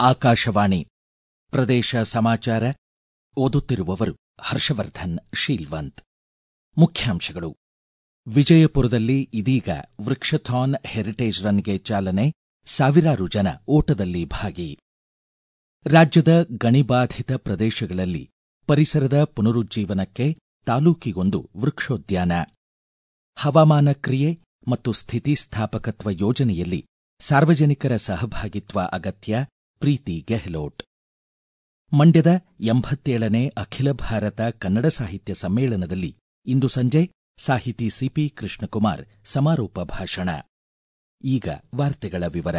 ಆಕಾಶವಾಣಿ ಪ್ರದೇಶ ಸಮಾಚಾರ ಓದುತ್ತಿರುವವರು ಹರ್ಷವರ್ಧನ್ ಶೀಲ್ವಂತ್ ಮುಖ್ಯಾಂಶಗಳು ವಿಜಯಪುರದಲ್ಲಿ ಇದೀಗ ವೃಕ್ಷಥಾನ್ ಹೆರಿಟೇಜ್ ರನ್ಗೆ ಚಾಲನೆ ಸಾವಿರಾರು ಜನ ಓಟದಲ್ಲಿ ಭಾಗಿ ರಾಜ್ಯದ ಗಣಿಬಾಧಿತ ಪ್ರದೇಶಗಳಲ್ಲಿ ಪರಿಸರದ ಪುನರುಜ್ಜೀವನಕ್ಕೆ ತಾಲೂಕಿಗೊಂದು ವೃಕ್ಷೋದ್ಯಾನ ಹವಾಮಾನ ಕ್ರಿಯೆ ಮತ್ತು ಸ್ಥಿತಿಸ್ಥಾಪಕತ್ವ ಯೋಜನೆಯಲ್ಲಿ ಸಾರ್ವಜನಿಕರ ಸಹಭಾಗಿತ್ವ ಅಗತ್ಯ ಪ್ರೀತಿ ಗೆಹ್ಲೋಟ್ ಮಂಡ್ಯದ ಎಂಬತ್ತೇಳನೇ ಅಖಿಲ ಭಾರತ ಕನ್ನಡ ಸಾಹಿತ್ಯ ಸಮ್ಮೇಳನದಲ್ಲಿ ಇಂದು ಸಂಜೆ ಸಾಹಿತಿ ಸಿಪಿ ಕೃಷ್ಣಕುಮಾರ್ ಸಮಾರೋಪ ಭಾಷಣ ಈಗ ವಾರ್ತೆಗಳ ವಿವರ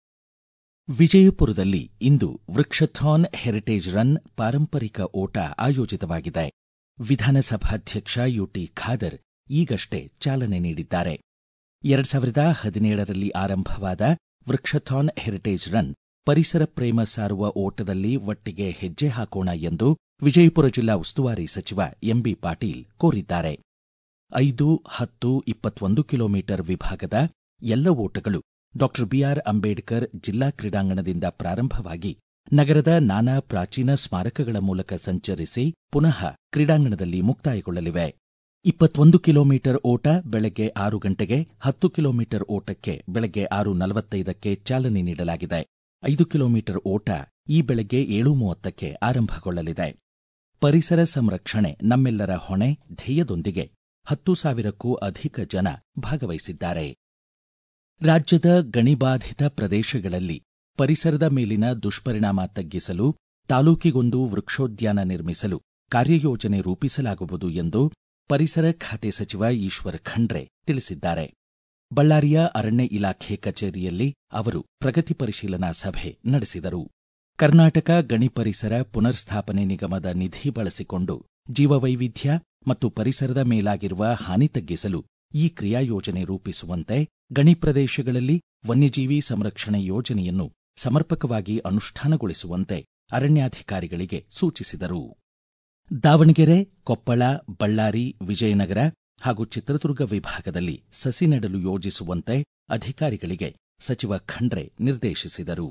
ವಿಜಯಪುರದಲ್ಲಿ ಇಂದು ವೃಕ್ಷಥಾನ್ ಹೆರಿಟೇಜ್ ರನ್ ಪಾರಂಪರಿಕ ಓಟ ಆಯೋಜಿತವಾಗಿದೆ ವಿಧಾನಸಭಾಧ್ಯಕ್ಷ ಯುಟಿ ಖಾದರ್ ಈಗಷ್ಟೇ ಚಾಲನೆ ನೀಡಿದ್ದಾರೆ ಎರಡ್ ಸಾವಿರದ ಹದಿನೇಳರಲ್ಲಿ ಆರಂಭವಾದ ವೃಕ್ಷಥಾನ್ ಹೆರಿಟೇಜ್ ರನ್ ಪರಿಸರ ಪ್ರೇಮ ಸಾರುವ ಓಟದಲ್ಲಿ ಒಟ್ಟಿಗೆ ಹೆಜ್ಜೆ ಹಾಕೋಣ ಎಂದು ವಿಜಯಪುರ ಜಿಲ್ಲಾ ಉಸ್ತುವಾರಿ ಸಚಿವ ಎಂಬಿ ಪಾಟೀಲ್ ಕೋರಿದ್ದಾರೆ ಐದು ಹತ್ತು ಇಪ್ಪತ್ತೊಂದು ಕಿಲೋಮೀಟರ್ ವಿಭಾಗದ ಎಲ್ಲ ಓಟಗಳು ಡಾಕ್ಟರ್ ಬಿಆರ್ ಅಂಬೇಡ್ಕರ್ ಜಿಲ್ಲಾ ಕ್ರೀಡಾಂಗಣದಿಂದ ಪ್ರಾರಂಭವಾಗಿ ನಗರದ ನಾನಾ ಪ್ರಾಚೀನ ಸ್ಮಾರಕಗಳ ಮೂಲಕ ಸಂಚರಿಸಿ ಪುನಃ ಕ್ರೀಡಾಂಗಣದಲ್ಲಿ ಮುಕ್ತಾಯಗೊಳ್ಳಲಿವೆ ಇಪ್ಪತ್ತೊಂದು ಕಿಲೋಮೀಟರ್ ಓಟ ಬೆಳಗ್ಗೆ ಆರು ಗಂಟೆಗೆ ಹತ್ತು ಕಿಲೋಮೀಟರ್ ಓಟಕ್ಕೆ ಬೆಳಗ್ಗೆ ಆರು ನಲವತ್ತೈದಕ್ಕೆ ಚಾಲನೆ ನೀಡಲಾಗಿದೆ ಐದು ಕಿಲೋಮೀಟರ್ ಓಟ ಈ ಬೆಳಗ್ಗೆ ಏಳು ಮೂವತ್ತಕ್ಕೆ ಆರಂಭಗೊಳ್ಳಲಿದೆ ಪರಿಸರ ಸಂರಕ್ಷಣೆ ನಮ್ಮೆಲ್ಲರ ಹೊಣೆ ಧ್ಯೇಯದೊಂದಿಗೆ ಹತ್ತು ಸಾವಿರಕ್ಕೂ ಅಧಿಕ ಜನ ಭಾಗವಹಿಸಿದ್ದಾರೆ ರಾಜ್ಯದ ಗಣಿಬಾಧಿತ ಪ್ರದೇಶಗಳಲ್ಲಿ ಪರಿಸರದ ಮೇಲಿನ ದುಷ್ಪರಿಣಾಮ ತಗ್ಗಿಸಲು ತಾಲೂಕಿಗೊಂದು ವೃಕ್ಷೋದ್ಯಾನ ನಿರ್ಮಿಸಲು ಕಾರ್ಯಯೋಜನೆ ರೂಪಿಸಲಾಗುವುದು ಎಂದು ಪರಿಸರ ಖಾತೆ ಸಚಿವ ಈಶ್ವರ್ ಖಂಡ್ರೆ ತಿಳಿಸಿದ್ದಾರೆ ಬಳ್ಳಾರಿಯ ಅರಣ್ಯ ಇಲಾಖೆ ಕಚೇರಿಯಲ್ಲಿ ಅವರು ಪ್ರಗತಿ ಪರಿಶೀಲನಾ ಸಭೆ ನಡೆಸಿದರು ಕರ್ನಾಟಕ ಗಣಿ ಪರಿಸರ ಪುನರ್ಸ್ಥಾಪನೆ ನಿಗಮದ ನಿಧಿ ಬಳಸಿಕೊಂಡು ಜೀವವೈವಿಧ್ಯ ಮತ್ತು ಪರಿಸರದ ಮೇಲಾಗಿರುವ ಹಾನಿ ತಗ್ಗಿಸಲು ಈ ಕ್ರಿಯಾಯೋಜನೆ ರೂಪಿಸುವಂತೆ ಗಣಿ ಪ್ರದೇಶಗಳಲ್ಲಿ ವನ್ಯಜೀವಿ ಸಂರಕ್ಷಣೆ ಯೋಜನೆಯನ್ನು ಸಮರ್ಪಕವಾಗಿ ಅನುಷ್ಠಾನಗೊಳಿಸುವಂತೆ ಅರಣ್ಯಾಧಿಕಾರಿಗಳಿಗೆ ಸೂಚಿಸಿದರು ದಾವಣಗೆರೆ ಕೊಪ್ಪಳ ಬಳ್ಳಾರಿ ವಿಜಯನಗರ ಹಾಗೂ ಚಿತ್ರದುರ್ಗ ವಿಭಾಗದಲ್ಲಿ ಸಸಿ ನೆಡಲು ಯೋಜಿಸುವಂತೆ ಅಧಿಕಾರಿಗಳಿಗೆ ಸಚಿವ ಖಂಡ್ರೆ ನಿರ್ದೇಶಿಸಿದರು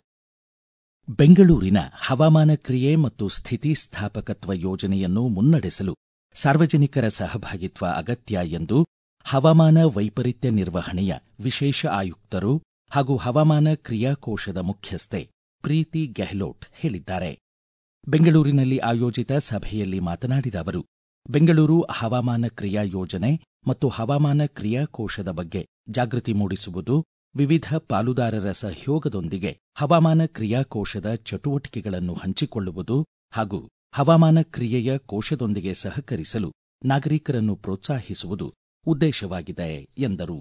ಬೆಂಗಳೂರಿನ ಹವಾಮಾನ ಕ್ರಿಯೆ ಮತ್ತು ಸ್ಥಿತಿಸ್ಥಾಪಕತ್ವ ಯೋಜನೆಯನ್ನು ಮುನ್ನಡೆಸಲು ಸಾರ್ವಜನಿಕರ ಸಹಭಾಗಿತ್ವ ಅಗತ್ಯ ಎಂದು ಹವಾಮಾನ ವೈಪರೀತ್ಯ ನಿರ್ವಹಣೆಯ ವಿಶೇಷ ಆಯುಕ್ತರು ಹಾಗೂ ಹವಾಮಾನ ಕ್ರಿಯಾಕೋಶದ ಮುಖ್ಯಸ್ಥೆ ಪ್ರೀತಿ ಗೆಹ್ಲೋಟ್ ಹೇಳಿದ್ದಾರೆ ಬೆಂಗಳೂರಿನಲ್ಲಿ ಆಯೋಜಿತ ಸಭೆಯಲ್ಲಿ ಮಾತನಾಡಿದ ಅವರು ಬೆಂಗಳೂರು ಹವಾಮಾನ ಕ್ರಿಯಾ ಯೋಜನೆ ಮತ್ತು ಹವಾಮಾನ ಕ್ರಿಯಾಕೋಶದ ಬಗ್ಗೆ ಜಾಗೃತಿ ಮೂಡಿಸುವುದು ವಿವಿಧ ಪಾಲುದಾರರ ಸಹಯೋಗದೊಂದಿಗೆ ಹವಾಮಾನ ಕ್ರಿಯಾಕೋಶದ ಚಟುವಟಿಕೆಗಳನ್ನು ಹಂಚಿಕೊಳ್ಳುವುದು ಹಾಗೂ ಹವಾಮಾನ ಕ್ರಿಯೆಯ ಕೋಶದೊಂದಿಗೆ ಸಹಕರಿಸಲು ನಾಗರಿಕರನ್ನು ಪ್ರೋತ್ಸಾಹಿಸುವುದು ಉದ್ದೇಶವಾಗಿದೆ ಎಂದರು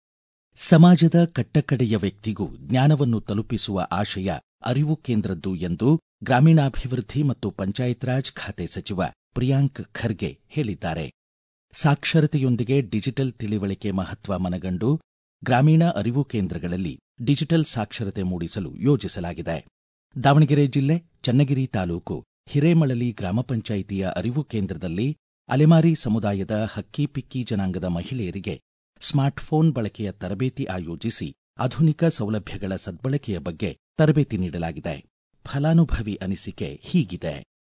ಸಮಾಜದ ಕಟ್ಟಕಡೆಯ ವ್ಯಕ್ತಿಗೂ ಜ್ಞಾನವನ್ನು ತಲುಪಿಸುವ ಆಶಯ ಅರಿವು ಕೇಂದ್ರದ್ದು ಎಂದು ಗ್ರಾಮೀಣಾಭಿವೃದ್ಧಿ ಮತ್ತು ಪಂಚಾಯತ್ ರಾಜ್ ಖಾತೆ ಸಚಿವ ಪ್ರಿಯಾಂಕ್ ಖರ್ಗೆ ಹೇಳಿದ್ದಾರೆ ಸಾಕ್ಷರತೆಯೊಂದಿಗೆ ಡಿಜಿಟಲ್ ತಿಳಿವಳಿಕೆ ಮಹತ್ವ ಮನಗಂಡು ಗ್ರಾಮೀಣ ಅರಿವು ಕೇಂದ್ರಗಳಲ್ಲಿ ಡಿಜಿಟಲ್ ಸಾಕ್ಷರತೆ ಮೂಡಿಸಲು ಯೋಜಿಸಲಾಗಿದೆ ದಾವಣಗೆರೆ ಜಿಲ್ಲೆ ಚನ್ನಗಿರಿ ತಾಲೂಕು ಹಿರೇಮಳಲಿ ಗ್ರಾಮ ಪಂಚಾಯಿತಿಯ ಅರಿವು ಕೇಂದ್ರದಲ್ಲಿ ಅಲೆಮಾರಿ ಸಮುದಾಯದ ಹಕ್ಕಿ ಪಿಕ್ಕಿ ಜನಾಂಗದ ಮಹಿಳೆಯರಿಗೆ ಸ್ಮಾರ್ಟ್ಫೋನ್ ಬಳಕೆಯ ತರಬೇತಿ ಆಯೋಜಿಸಿ ಆಧುನಿಕ ಸೌಲಭ್ಯಗಳ ಸದ್ಬಳಕೆಯ ಬಗ್ಗೆ ತರಬೇತಿ ನೀಡಲಾಗಿದೆ ಫಲಾನುಭವಿ ಅನಿಸಿಕೆ ಹೀಗಿದೆ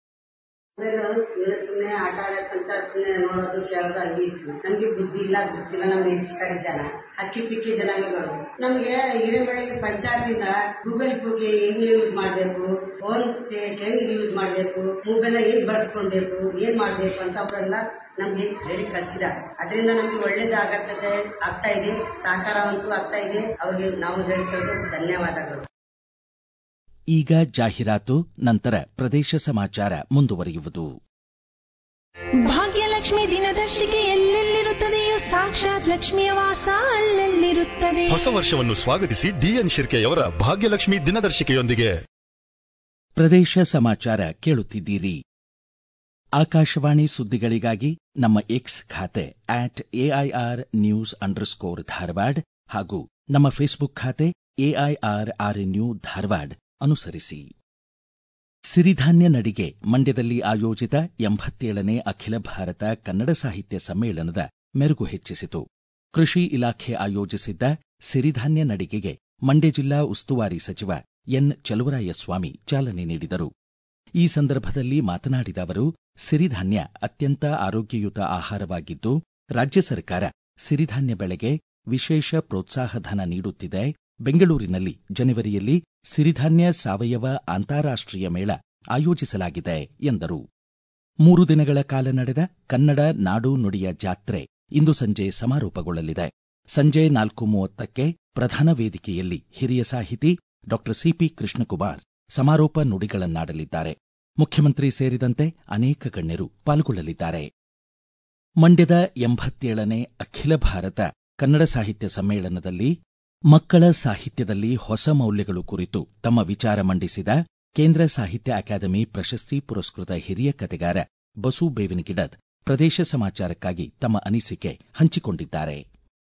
ಸುಮ್ಮನೆ ಆಟ ಆಡಕ್ಕಂತ ಸುಮ್ಮನೆ ನೋಡೋದು ಕೇಳೋದು ಹಂಗೆ ಇತ್ತು ನಮ್ಗೆ ಬುದ್ಧಿ ಇಲ್ಲ ಗೊತ್ತಿಲ್ಲ ನಮ್ಗೆ ಇಷ್ಟ ಜನ ಹಕ್ಕಿ ಪಿಕ್ಕಿ ಜನಾಂಗಗಳು ನಮ್ಗೆ ಹಿರೇಮಳೆಗೆ ಪಂಚಾಯತಿಂದ ಗೂಗಲ್ ಪೇಗೆ ಹೆಂಗ್ ಯೂಸ್ ಮಾಡ್ಬೇಕು ಫೋನ್ ಪೇ ಹೆಂಗ್ ಯೂಸ್ ಮಾಡ್ಬೇಕು ಮೊಬೈಲ್ ಹೆಂಗ್ ಬಳಸ್ಕೊಳ್ಬೇಕು ಏನ್ ಮಾಡ್ಬೇಕು ಅಂತ ಅವರೆಲ್ಲ ನಮ್ಗೆ ಹೇಳಿ ಕಳ್ಸಿದ ಅದರಿಂದ ನಮ್ಗೆ ಒಳ್ಳೇದಾಗತ್ತೆ ಆಗ್ತಾ ಇದೆ ಸಹಕಾರವಂತೂ ಆಗ್ತಾ ಇದೆ ಅವ್ರಿಗೆ ನಾವು ಹೇಳ್ಕೊಳ್ಳೋದು ಧನ್ಯವಾದಗಳು ಈಗ ಜಾಹೀರಾತು ನಂತರ ಪ್ರದೇಶ ಸಮಾಚಾರ ಮುಂದುವರಿಯುವುದು ಭಾಗ್ಯಲಕ್ಷ್ಮಿ ದಿನದರ್ಶಿಕೆ ಎಲ್ಲೆಲ್ಲಿರುತ್ತದೆಯೋ ಸಾಕ್ಷಾತ್ ಲಕ್ಷ್ಮಿಯ ವಾಸ ಅಲ್ಲೆಲ್ಲಿರುತ್ತದೆ ಹೊಸ ವರ್ಷವನ್ನು ಸ್ವಾಗತಿಸಿ ಡಿಎನ್ ಶಿರ್ಕೆಯವರ ಭಾಗ್ಯಲಕ್ಷ್ಮಿ ದಿನದರ್ಶಿಕೆಯೊಂದಿಗೆ ಪ್ರದೇಶ ಸಮಾಚಾರ ಕೇಳುತ್ತಿದ್ದೀರಿ ಆಕಾಶವಾಣಿ ಸುದ್ದಿಗಳಿಗಾಗಿ ನಮ್ಮ ಎಕ್ಸ್ ಖಾತೆ at AIR news underscore Dharwad ಹಾಗೂ ನಮ್ಮ ಫೇಸ್ಬುಕ್ ಖಾತೆ ಎಐಆರ್ ಆರ್ಎನ್ಯು ಧಾರವಾಡ ಅನುಸರಿಸಿ ಸಿರಿಧಾನ್ಯ ನಡಿಗೆ ಮಂಡ್ಯದಲ್ಲಿ ಆಯೋಜಿತ ಎಂಬತ್ತೇಳನೇ ಅಖಿಲ ಭಾರತ ಕನ್ನಡ ಸಾಹಿತ್ಯ ಸಮ್ಮೇಳನದ ಮೆರುಗು ಹೆಚ್ಚಿಸಿತು ಕೃಷಿ ಇಲಾಖೆ ಆಯೋಜಿಸಿದ್ದ ಸಿರಿಧಾನ್ಯ ನಡಿಗೆಗೆ ಮಂಡ್ಯ ಜಿಲ್ಲಾ ಉಸ್ತುವಾರಿ ಸಚಿವ ಎನ್ ಚಲುವರಾಯಸ್ವಾಮಿ ಚಾಲನೆ ನೀಡಿದರು ಈ ಸಂದರ್ಭದಲ್ಲಿ ಮಾತನಾಡಿದ ಅವರು ಸಿರಿಧಾನ್ಯ ಅತ್ಯಂತ ಆರೋಗ್ಯಯುತ ಆಹಾರವಾಗಿದ್ದು ರಾಜ್ಯ ಸರ್ಕಾರ ಸಿರಿಧಾನ್ಯ ಬೆಳೆಗೆ ವಿಶೇಷ ಪ್ರೋತ್ಸಾಹಧನ ನೀಡುತ್ತಿದೆ ಬೆಂಗಳೂರಿನಲ್ಲಿ ಜನವರಿಯಲ್ಲಿ ಸಿರಿಧಾನ್ಯ ಸಾವಯವ ಅಂತಾರಾಷ್ಟೀಯ ಮೇಳ ಆಯೋಜಿಸಲಾಗಿದೆ ಎಂದರು ಮೂರು ದಿನಗಳ ಕಾಲ ನಡೆದ ಕನ್ನಡ ನಾಡು ನುಡಿಯ ಜಾತ್ರೆ ಇಂದು ಸಂಜೆ ಸಮಾರೋಪಗೊಳ್ಳಲಿದೆ ಸಂಜೆ ನಾಲ್ಕು ಮೂವತ್ತಕ್ಕೆ ಪ್ರಧಾನ ವೇದಿಕೆಯಲ್ಲಿ ಹಿರಿಯ ಸಾಹಿತಿ ಡಾಕ್ಟರ್ ಸಿಪಿ ಕೃಷ್ಣಕುಮಾರ್ ಸಮಾರೋಪ ನುಡಿಗಳನ್ನಾಡಲಿದ್ದಾರೆ ಮುಖ್ಯಮಂತ್ರಿ ಸೇರಿದಂತೆ ಅನೇಕ ಗಣ್ಯರು ಪಾಲ್ಗೊಳ್ಳಲಿದ್ದಾರೆ ಮಂಡ್ಯದ ಎಂಬತ್ತೇಳನೇ ಅಖಿಲ ಭಾರತ ಕನ್ನಡ ಸಾಹಿತ್ಯ ಸಮ್ಮೇಳನದಲ್ಲಿ ಮಕ್ಕಳ ಸಾಹಿತ್ಯದಲ್ಲಿ ಹೊಸ ಮೌಲ್ಯಗಳು ಕುರಿತು ತಮ್ಮ ವಿಚಾರ ಮಂಡಿಸಿದ ಕೇಂದ್ರ ಸಾಹಿತ್ಯ ಅಕಾಡೆಮಿ ಪ್ರಶಸ್ತಿ ಪುರಸ್ಕೃತ ಹಿರಿಯ ಕತೆಗಾರ ಬಸು ಬೇವಿನಗಿಡದ್ ಪ್ರದೇಶ ಸಮಾಚಾರಕ್ಕಾಗಿ ತಮ್ಮ ಅನಿಸಿಕೆ ಹಂಚಿಕೊಂಡಿದ್ದಾರೆ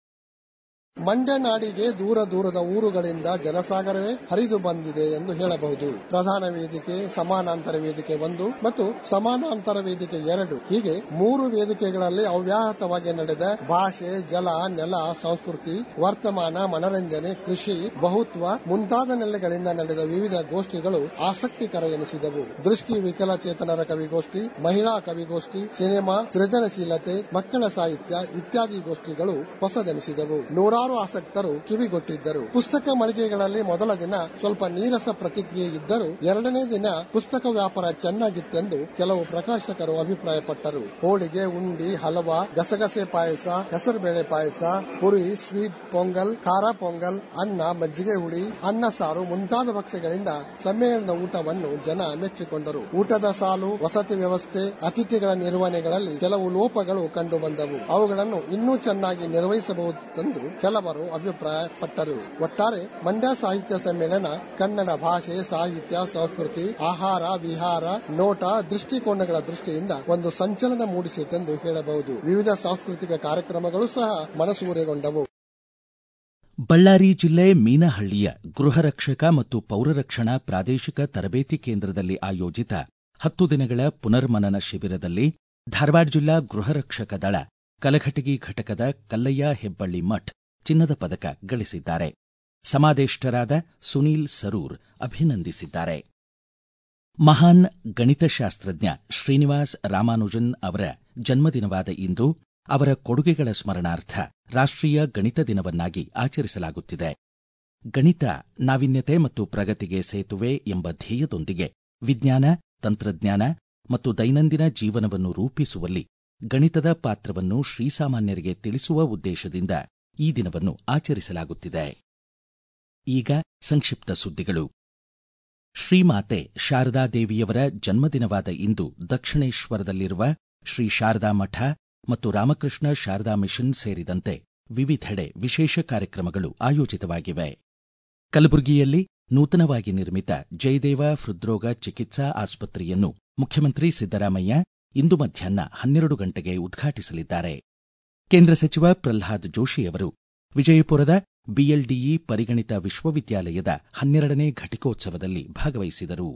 ಮಂಡ್ಯ ನಾಡಿಗೆ ದೂರ ದೂರದ ಊರುಗಳಿಂದ ಜನಸಾಗರವೇ ಹರಿದು ಬಂದಿದೆ ಎಂದು ಹೇಳಬಹುದು ಪ್ರಧಾನ ವೇದಿಕೆ ಸಮಾನಾಂತರ ವೇದಿಕೆ ಒಂದು ಮತ್ತು ಸಮಾನಾಂತರ ವೇದಿಕೆ ಎರಡು ಹೀಗೆ ಮೂರು ವೇದಿಕೆಗಳಲ್ಲಿ ಅವ್ಯಾಹತವಾಗಿ ನಡೆದ ಭಾಷೆ ಜಲ ನೆಲ ಸಂಸ್ಕೃತಿ ವರ್ತಮಾನ ಮನರಂಜನೆ ಕೃಷಿ ಬಹುತ್ವ ಮುಂತಾದ ನೆಲೆಗಳಿಂದ ನಡೆದ ವಿವಿಧ ಗೋಷ್ಠಿಗಳು ಆಸಕ್ತಿಕರ ಎನಿಸಿದವು ದೃಷ್ಟಿ ವಿಕಲಚೇತನರ ಕವಿಗೋಷ್ಠಿ ಮಹಿಳಾ ಕವಿಗೋಷ್ಠಿ ಸಿನಿಮಾ ಸೃಜನಶೀಲತೆ ಮಕ್ಕಳ ಸಾಹಿತ್ಯ ಇತ್ಯಾದಿ ಗೋಷ್ಠಿಗಳು ಹೊಸದೆನಿಸಿದವು ನೂರಾರು ಆಸಕ್ತರು ಕಿವಿಗೊಟ್ಟಿದ್ದರು ಪುಸ್ತಕ ಮಳಿಗೆಗಳಲ್ಲಿ ಮೊದಲ ದಿನ ಸ್ವಲ್ಪ ನೀರಸ ಪ್ರತಿಕ್ರಿಯೆ ಇದ್ದರೂ ಎರಡನೇ ದಿನ ಪುಸ್ತಕ ವ್ಯಾಪಾರ ಚೆನ್ನಾಗಿತ್ತೆಂದು ಕೆಲವು ಪ್ರಕಾಶಕರು ಅಭಿಪ್ರಾಯಪಟ್ಟರು ಹೋಳಿಗೆ ಉಂಡಿ ಹಲವಾ ಗಸಗಸೆ ಪಾಯಸ ಹೆಸರುಬೇಳೆ ಪಾಯಸ ಪುರಿ ಸ್ವೀಟ್ ಪೊಂಗಲ್ ಖಾರ ಪೊಂಗಲ್ ಅನ್ನ ಮಜ್ಜಿಗೆ ಹುಳಿ ಅನ್ನ ಸಾರು ಮುಂತಾದ ಭಕ್ಷ್ಯಗಳಿಂದ ಸಮ್ಮೇಳನದ ಊಟವನ್ನು ಜನ ಮೆಚ್ಚಿಕೊಂಡರು ಊಟದ ಸಾಲು ವಸತಿ ವ್ಯವಸ್ಥೆ ಅತಿಥಿಗಳ ನಿರ್ವಹಣೆಗಳಲ್ಲಿ ಕೆಲವು ಲೋಪಗಳು ಕಂಡು ಬಂದವು ಅವುಗಳನ್ನು ಇನ್ನೂ ಚೆನ್ನಾಗಿ ನಿರ್ವಹಿಸಬಹುದೆಂದು ಕೆಲವರು ಅಭಿಪ್ರಾಯಪಟ್ಟರು ಒಟ್ಟಾರೆ ಮಂಡ್ಯ ಸಾಹಿತ್ಯ ಸಮ್ಮೇಳನ ಕನ್ನಡ ಭಾಷೆ ಸಾಹಿತ್ಯ ಸಂಸ್ಕೃತಿ ಆಹಾರ ವಿಹಾರ ನೋಟ ದೃಷ್ಟಿಕೋನಗಳ ದೃಷ್ಟಿಯಿಂದ ಒಂದು ಸಂಚಲನ ಮೂಡಿಸಿತೆಂದು ಹೇಳಬಹುದು ವಿವಿಧ ಸಾಂಸ್ಕೃತಿಕ ಕಾರ್ಯಕ್ರಮಗಳು ಸಹ ಮನಸೂರೆಗೊಂಡವು ಬಳ್ಳಾರಿ ಜಿಲ್ಲೆ ಮೀನಹಳ್ಳಿಯ ಗೃಹ ರಕ್ಷಕ ಮತ್ತು ಪೌರರಕ್ಷಣಾ ಪ್ರಾದೇಶಿಕ ತರಬೇತಿ ಕೇಂದ್ರದಲ್ಲಿ ಆಯೋಜಿತ ಹತ್ತು ದಿನಗಳ ಪುನರ್ಮನನ ಶಿಬಿರದಲ್ಲಿ ಧಾರವಾಡ ಜಿಲ್ಲಾ ಗೃಹ ರಕ್ಷಕ ದಳ ಕಲಘಟಗಿ ಘಟಕದ ಕಲ್ಲಯ್ಯ ಹೆಬ್ಬಳ್ಳಿ ಮಠ್ ಚಿನ್ನದ ಪದಕ ಗಳಿಸಿದ್ದಾರೆ ಸಮಾದೇಷ್ಟರಾದ ಸುನೀಲ್ ಸರೂರ್ ಅಭಿನಂದಿಸಿದ್ದಾರೆ ಮಹಾನ್ ಗಣಿತಶಾಸ್ತ್ರಜ್ಞ ಶ್ರೀನಿವಾಸ್ ರಾಮಾನುಜನ್ ಅವರ ಜನ್ಮದಿನವಾದ ಇಂದು ಅವರ ಕೊಡುಗೆಗಳ ಸ್ಮರಣಾರ್ಥ ರಾಷ್ಟ್ರೀಯ ಗಣಿತ ದಿನವನ್ನಾಗಿ ಆಚರಿಸಲಾಗುತ್ತಿದೆ ಗಣಿತ ನಾವಿನ್ಯತೆ ಮತ್ತು ಪ್ರಗತಿಗೆ ಸೇತುವೆ ಎಂಬ ಧ್ಯೇಯದೊಂದಿಗೆ ವಿಜ್ಞಾನ ತಂತ್ರಜ್ಞಾನ ಮತ್ತು ದೈನಂದಿನ ಜೀವನವನ್ನು ರೂಪಿಸುವಲ್ಲಿ ಗಣಿತದ ಪಾತ್ರವನ್ನು ಶ್ರೀಸಾಮಾನ್ಯರಿಗೆ ತಿಳಿಸುವ ಉದ್ದೇಶದಿಂದ ಈ ದಿನವನ್ನು ಆಚರಿಸಲಾಗುತ್ತಿದೆ ಈಗ ಸಂಕ್ಷಿಪ್ತ ಸುದ್ದಿಗಳು ಶ್ರೀಮಾತೆ ಶಾರದಾದೇವಿಯವರ ಜನ್ಮದಿನವಾದ ಇಂದು ದಕ್ಷಿಣೇಶ್ವರದಲ್ಲಿರುವ ಶ್ರೀ ಶಾರದಾ ಮಠ ಮತ್ತು ರಾಮಕೃಷ್ಣ ಶಾರದಾ ಮಿಷನ್ ಸೇರಿದಂತೆ ವಿವಿಧೆಡೆ ವಿಶೇಷ ಕಾರ್ಯಕ್ರಮಗಳು ಆಯೋಜಿತವಾಗಿವೆ ಕಲಬುರಗಿಯಲ್ಲಿ ನೂತನವಾಗಿ ನಿರ್ಮಿತ ಜಯದೇವ ಹೃದ್ರೋಗ ಚಿಕಿತ್ಸಾ ಆಸ್ಪತ್ರೆಯನ್ನು ಮುಖ್ಯಮಂತ್ರಿ ಸಿದ್ದರಾಮಯ್ಯ ಇಂದು ಮಧ್ಯಾಹ್ನ ಹನ್ನೆರಡು ಗಂಟೆಗೆ ಉದ್ಘಾಟಿಸಲಿದ್ದಾರೆ ಕೇಂದ್ರ ಸಚಿವ ಪ್ರಲ್ಹಾದ್ ಜೋಶಿಯವರು ವಿಜಯಪುರದ ಬಿಎಲ್ಡಿಇ ಪರಿಗಣಿತ ವಿಶ್ವವಿದ್ಯಾಲಯದ ಹನ್ನೆರಡನೇ ಘಟಿಕೋತ್ಸವದಲ್ಲಿ ಭಾಗವಹಿಸಿದರು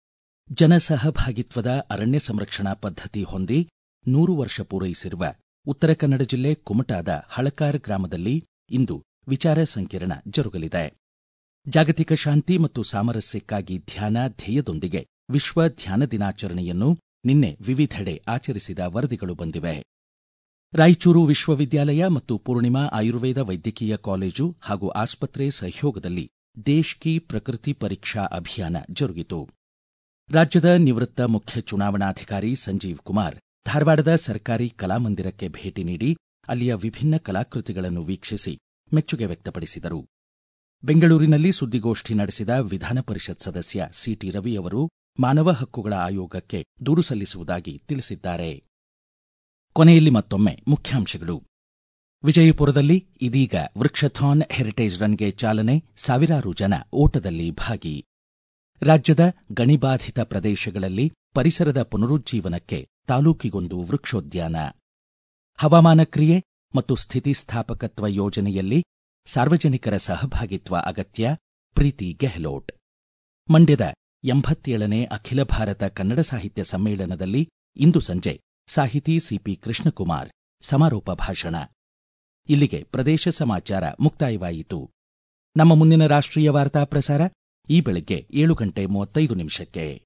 ಜನಸಹಭಾಗಿತ್ವದ ಅರಣ್ಯ ಸಂರಕ್ಷಣಾ ಪದ್ಧತಿ ಹೊಂದಿ ನೂರು ವರ್ಷ ಪೂರೈಸಿರುವ ಉತ್ತರ ಕನ್ನಡ ಜಿಲ್ಲೆ ಕುಮಟಾದ ಹಳಕಾರ್ ಗ್ರಾಮದಲ್ಲಿ ಇಂದು ವಿಚಾರ ಸಂಕಿರಣ ಜರುಗಲಿದೆ ಜಾಗತಿಕ ಶಾಂತಿ ಮತ್ತು ಸಾಮರಸ್ಯಕ್ಕಾಗಿ ಧ್ಯಾನ ಧ್ಯೇಯದೊಂದಿಗೆ ವಿಶ್ವ ಧ್ಯಾನ ದಿನಾಚರಣೆಯನ್ನು ನಿನ್ನೆ ವಿವಿಧೆಡೆ ಆಚರಿಸಿದ ವರದಿಗಳು ಬಂದಿವೆ ರಾಯಚೂರು ವಿಶ್ವವಿದ್ಯಾಲಯ ಮತ್ತು ಪೂರ್ಣಿಮಾ ಆಯುರ್ವೇದ ವೈದ್ಯಕೀಯ ಕಾಲೇಜು ಹಾಗೂ ಆಸ್ಪತ್ರೆ ಸಹಯೋಗದಲ್ಲಿ ದೇಶ್ ಕಿ ಪ್ರಕೃತಿ ಪರೀಕ್ಷಾ ಅಭಿಯಾನ ಜರುಗಿತು ರಾಜ್ಯದ ನಿವೃತ್ತ ಮುಖ್ಯ ಚುನಾವಣಾಧಿಕಾರಿ ಸಂಜೀವ್ ಕುಮಾರ್ ಧಾರವಾಡದ ಸರ್ಕಾರಿ ಕಲಾಮಂದಿರಕ್ಕೆ ಭೇಟಿ ನೀಡಿ ಅಲ್ಲಿಯ ವಿಭಿನ್ನ ಕಲಾಕೃತಿಗಳನ್ನು ವೀಕ್ಷಿಸಿ ಮೆಚ್ಚುಗೆ ವ್ಯಕ್ತಪಡಿಸಿದರು ಬೆಂಗಳೂರಿನಲ್ಲಿ ಸುದ್ದಿಗೋಷ್ಠಿ ನಡೆಸಿದ ವಿಧಾನ ಪರಿಷತ್ ಸದಸ್ಯ ಸಿಟಿ ರವಿ ಅವರು ಮಾನವ ಹಕ್ಕುಗಳ ಆಯೋಗಕ್ಕೆ ದೂರು ಸಲ್ಲಿಸುವುದಾಗಿ ತಿಳಿಸಿದ್ದಾರೆ ಕೊನೆಯಲ್ಲಿ ಮತ್ತೊಮ್ಮೆ ಮುಖ್ಯಾಂಶಗಳು ವಿಜಯಪುರದಲ್ಲಿ ಇದೀಗ ವೃಕ್ಷಥಾನ್ ಹೆರಿಟೇಜ್ ರನ್ಗೆ ಚಾಲನೆ ಸಾವಿರಾರು ಜನ ಓಟದಲ್ಲಿ ಭಾಗಿ ರಾಜ್ಯದ ಗಣಿಬಾಧಿತ ಪ್ರದೇಶಗಳಲ್ಲಿ ಪರಿಸರದ ಪುನರುಜ್ಜೀವನಕ್ಕೆ ತಾಲೂಕಿಗೊಂದು ವೃಕ್ಷೋದ್ಯಾನ ಹವಾಮಾನ ಕ್ರಿಯೆ ಮತ್ತು ಸ್ಥಿತಿಸ್ಥಾಪಕತ್ವ ಯೋಜನೆಯಲ್ಲಿ ಸಾರ್ವಜನಿಕರ ಸಹಭಾಗಿತ್ವ ಅಗತ್ಯ ಪ್ರೀತಿ ಗೆಹ್ಲೋಟ್ ಮಂಡ್ಯದ ಎಂಬತ್ತೇಳನೇ ಅಖಿಲ ಭಾರತ ಕನ್ನಡ ಸಾಹಿತ್ಯ ಸಮ್ಮೇಳನದಲ್ಲಿ ಇಂದು ಸಂಜೆ ಸಾಹಿತಿ ಸಿಪಿ ಕೃಷ್ಣಕುಮಾರ್ ಸಮಾರೋಪ ಭಾಷಣ ಇಲ್ಲಿಗೆ ಪ್ರದೇಶ ಸಮಾಚಾರ ಮುಕ್ತಾಯವಾಯಿತು ನಮ್ಮ ಮುಂದಿನ ರಾಷ್ಟ್ರೀಯ ವಾರ್ತಾ ಪ್ರಸಾರ ಈ ಬೆಳಗ್ಗೆ ಏಳು ಗಂಟೆ ಮೂವತ್ತೈದು ನಿಮಿಷಕ್ಕೆ